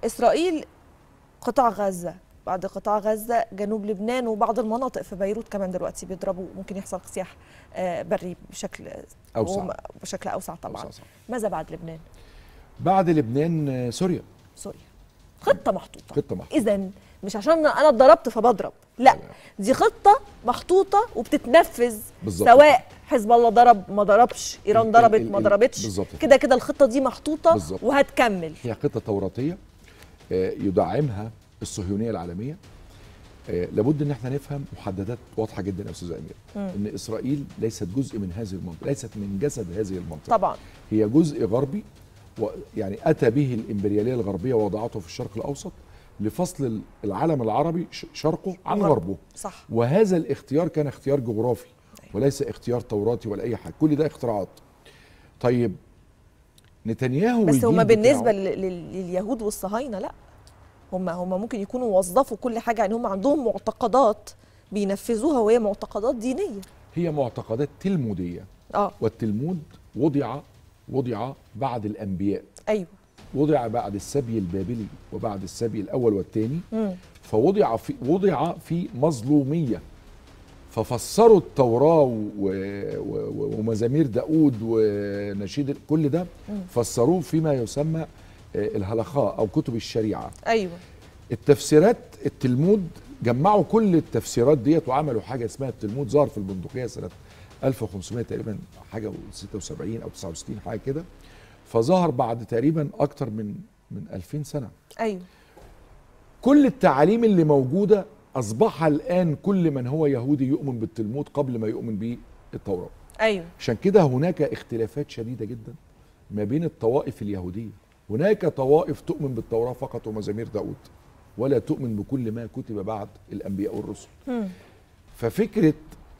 اسرائيل قطاع غزه بعد قطاع غزه جنوب لبنان وبعض المناطق في بيروت كمان دلوقتي بيضربوا ممكن يحصل اجتياح آه، بري بشكل أوسع. وم- بشكل اوسع طبعا أوسع صح. ماذا بعد لبنان بعد لبنان آه، سوريا سوريا خطه محطوطه خطه محطوطه اذا مش عشان انا اتضربت فبضرب لا دي خطه محطوطه وبتتنفذ بالظبط. سواء حزب الله ضرب ما ضربش ايران ال- ضربت ال- ما ال- ضربتش بالظبط كده كده الخطه دي محطوطه بالظبط. وهتكمل هي خطه توراتيه آه، يدعمها الصهيونيه العالميه آه، لابد ان احنا نفهم محددات واضحه جدا يا استاذ امير ان اسرائيل ليست جزء من هذه المنطقه ليست من جسد هذه المنطقه طبعا هي جزء غربي و- يعني اتى به الامبرياليه الغربيه ووضعته في الشرق الاوسط لفصل العالم العربي ش- شرقه عن غربه. غربه صح وهذا الاختيار كان اختيار جغرافي وليس اختيار توراتي ولا اي حاجه كل ده اختراعات طيب نتنياهو بس والجيل هما بالنسبه بتاعه- لل- لل- لليهود والصهاينه لا هما هما ممكن يكونوا وظفوا كل حاجه يعني هم عندهم معتقدات بينفذوها وهي معتقدات دينيه هي معتقدات تلموديه اه والتلمود وضع وضع بعد الانبياء ايوه وضع بعد السبي البابلي وبعد السبي الاول والثاني مم. فوضع في وضع في مظلوميه ففسروا التوراه و- و- و- ومزامير داود ونشيد كل ده فسروه فيما يسمى آه، الهلخاء او كتب الشريعه ايوه التفسيرات التلمود جمعوا كل التفسيرات ديت وعملوا حاجه اسمها التلمود ظهر في البندقيه سنه 1500 تقريبا حاجه و76 او 69 حاجه كده فظهر بعد تقريبا اكتر من من 2000 سنه ايوه كل التعاليم اللي موجوده اصبح الان كل من هو يهودي يؤمن بالتلمود قبل ما يؤمن بالتوراه ايوه عشان كده هناك اختلافات شديده جدا ما بين الطوائف اليهوديه هناك طوائف تؤمن بالتوراه فقط ومزامير داود ولا تؤمن بكل ما كتب بعد الانبياء والرسل مم. ففكره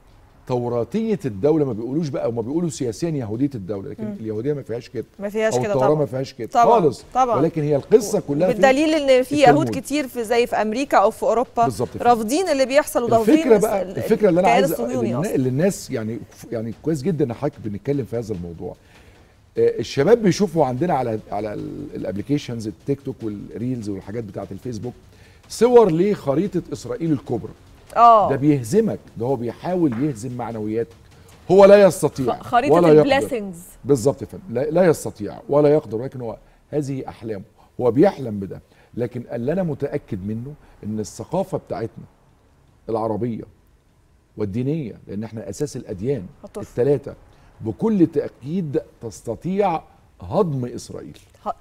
توراتيه الدوله ما بيقولوش بقى وما بيقولوا سياسيا يهوديه الدوله لكن مم. اليهوديه ما فيهاش كده ما فيهاش او كده التوراه ما طبعا فيهاش كده طبعاً، خالص طبعاً. ولكن هي القصه كلها في بالدليل ان في التلمود. يهود كتير في زي في امريكا او في اوروبا بالظبط كده. رافضين اللي بيحصل ورافضين الفكره الس- بقى ال- الفكره اللي انا الكيان عايز الصهيوني اللي اصلا اللي الناس يعني يعني كويس جدا ان حضرتك بنتكلم في هذا الموضوع آه، الشباب بيشوفوا عندنا على على الابلكيشنز التيك توك والريلز والحاجات بتاعه الفيسبوك صور لخريطه اسرائيل الكبرى ده اه بيهزمك ده هو بيحاول يهزم معنوياتك هو لا يستطيع خ- خريطه ولا يقدر البليسنجز بالظبط يا فندم لا, لا يستطيع ولا يقدر ولكن هو هذه احلامه هو بيحلم بده لكن اللي انا متاكد منه ان الثقافه بتاعتنا العربيه والدينيه لان احنا اساس الاديان هترفض. الثلاثه بكل تاكيد تستطيع هضم اسرائيل ه-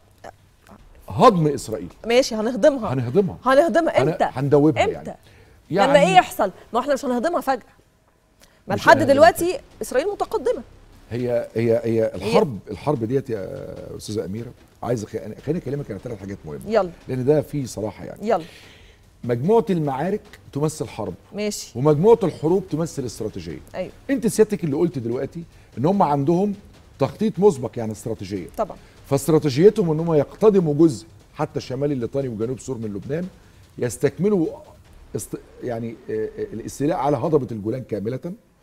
هضم اسرائيل ماشي هنهضمها هنهضمها هنهضمها هن- امتى هندوبها امتى يعني لما ايه يحصل ما احنا مش هنهضمها فجاه ما مش لحد هنهضمها دلوقتي اسرائيل متقدمه هي هي هي الحرب الحرب ديت يا استاذه اميره عايز أخ- خليني اكلمك على ثلاث حاجات مهمه يلا لان ده فيه صراحه يعني يلا مجموعه المعارك تمثل حرب ماشي ومجموعه الحروب تمثل استراتيجيه ايوه انت سيادتك اللي قلت دلوقتي ان هم عندهم تخطيط مسبق يعني استراتيجيه طبعا فاستراتيجيتهم ان هم يقتدموا جزء حتى الشمال الليطاني وجنوب سور من لبنان يستكملوا است... يعني آه، آه، الاستيلاء على هضبه الجولان كامله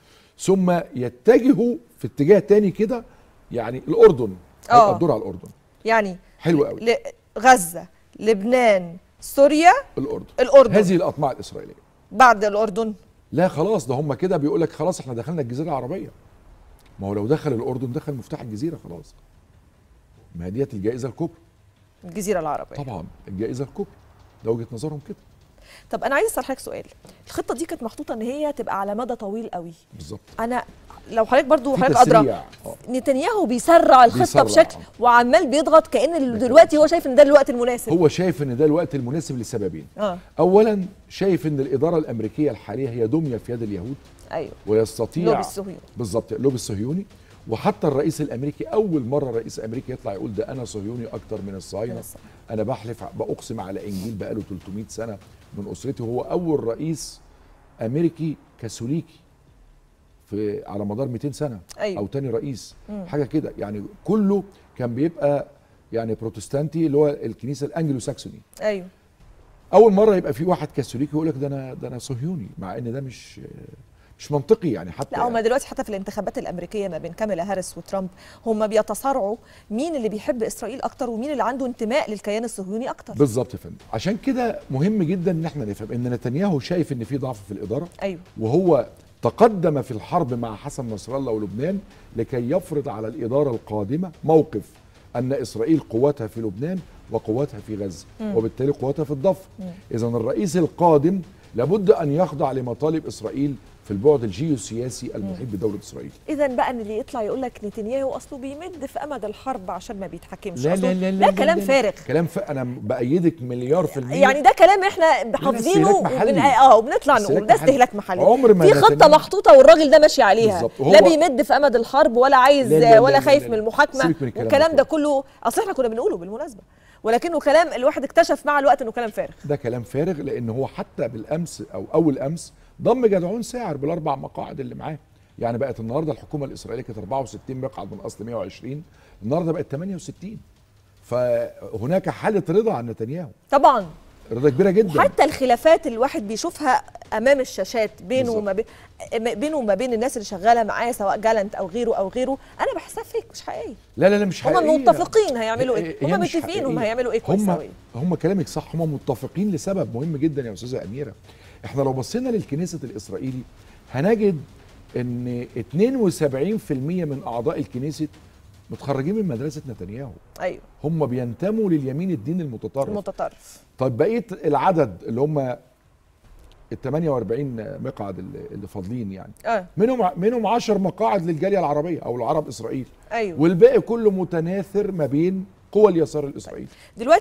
ثم يتجهوا في اتجاه تاني كده يعني الاردن آه. هيبقى الدور على الاردن يعني حلو قوي ل- غزه لبنان سوريا الاردن الاردن هذه الاطماع الاسرائيليه بعد الاردن لا خلاص ده هم كده بيقول لك خلاص احنا دخلنا الجزيره العربيه ما هو لو دخل الاردن دخل مفتاح الجزيره خلاص ما هي ديت الجائزه الكبرى الجزيره العربيه طبعا الجائزه الكبرى ده وجهه نظرهم كده طب انا عايز اسال حضرتك سؤال الخطه دي كانت محطوطه ان هي تبقى على مدى طويل قوي بالظبط انا لو حضرتك برضو في حضرتك ادرى تسريع آه. نتنياهو بيسرع الخطه بيسرع، بشكل آه. وعمال بيضغط كان دلوقتي هو شايف ان ده الوقت المناسب هو شايف ان ده الوقت المناسب لسببين اه اولا شايف ان الاداره الامريكيه الحاليه هي دميه في يد اليهود ايوه ويستطيع لوبي الصهيوني بالظبط اللوبي الصهيوني وحتى الرئيس الامريكي اول مره رئيس امريكا يطلع يقول ده انا صهيوني اكتر من الصهاينه من الصهاينة. انا بحلف باقسم على انجيل بقاله 300 سنه من اسرتي وهو اول رئيس امريكي كاثوليكي في على مدار 200 سنه أيوة. او تاني رئيس مم. حاجه كده يعني كله كان بيبقى يعني بروتستانتي اللي هو الكنيسه الانجلو ساكسوني ايوه اول مره يبقى في واحد كاثوليكي يقول لك ده انا ده انا صهيوني مع ان ده مش مش منطقي يعني حتى لا هم دلوقتي حتى في الانتخابات الامريكيه ما بين كاميلا هاريس وترامب هم بيتصارعوا مين اللي بيحب اسرائيل اكتر ومين اللي عنده انتماء للكيان الصهيوني اكتر بالظبط يا فندم عشان كده مهم جدا ان احنا نفهم ان نتنياهو شايف ان في ضعف في الاداره ايوه وهو تقدم في الحرب مع حسن نصر الله ولبنان لكي يفرض على الإدارة القادمة موقف أن إسرائيل قوتها في لبنان وقوتها في غزة مم. وبالتالي قوتها في الضفة مم. إذا الرئيس القادم لابد أن يخضع لمطالب إسرائيل في البعد الجيوسياسي المحيط بدولة إسرائيل اذا بقى ان اللي يطلع يقول لك نتنياهو اصله بيمد في امد الحرب عشان ما بيتحكمش لا أصله- لا لا لا ده كلام لا. فارغ كلام ف... أنا بأيدك مليار في المية يعني ده كلام احنا حافظينه استهلاك محلي. وبن... اه وبنطلع استهلاك نقول ده محلي. استهلاك محلي عمر ما في خطه نتنياهو- محطوطه والراجل ده ماشي عليها بالظبط. وهو- لا بيمد في امد الحرب ولا عايز لا لا لا ولا لا خايف لا من لا. المحاكمه سيبك من الكلام والكلام ده ده كله اصل احنا كنا بنقوله بالمناسبه ولكنه كلام الواحد اكتشف مع الوقت انه كلام فارغ ده كلام فارغ لان هو حتى بالامس او اول امس ضم جدعون ساعر بالاربع مقاعد اللي معاه يعني بقت النهارده الحكومه الاسرائيليه كانت 64 مقعد من اصل 120 النهارده بقت 68 فهناك حاله رضا عن نتنياهو طبعا رضا كبيره جدا حتى الخلافات اللي الواحد بيشوفها امام الشاشات بينه بالظبط. وما بين بينه وما بين الناس اللي شغاله معاه سواء جالنت او غيره او غيره انا بحسها فيك مش حقيقيه لا لا لا مش هم حقيقية. متفقين هيعملوا هي- ايه هي هم مش متفقين هم حقيقية. هيعملوا ايه كويس هم أوي. هم كلامك صح هم متفقين لسبب مهم جدا يا استاذه اميره احنا لو بصينا للكنيسة الاسرائيلي هنجد ان 72% من اعضاء الكنيسة متخرجين من مدرسة نتنياهو ايوه هم بينتموا لليمين الديني المتطرف المتطرف طيب بقيه العدد اللي هم ال 48 مقعد اللي اللي فاضلين يعني اه منهم منهم 10 مقاعد للجاليه العربيه او العرب اسرائيل ايوه والباقي كله متناثر ما بين قوى اليسار الاسرائيلي دلوقتي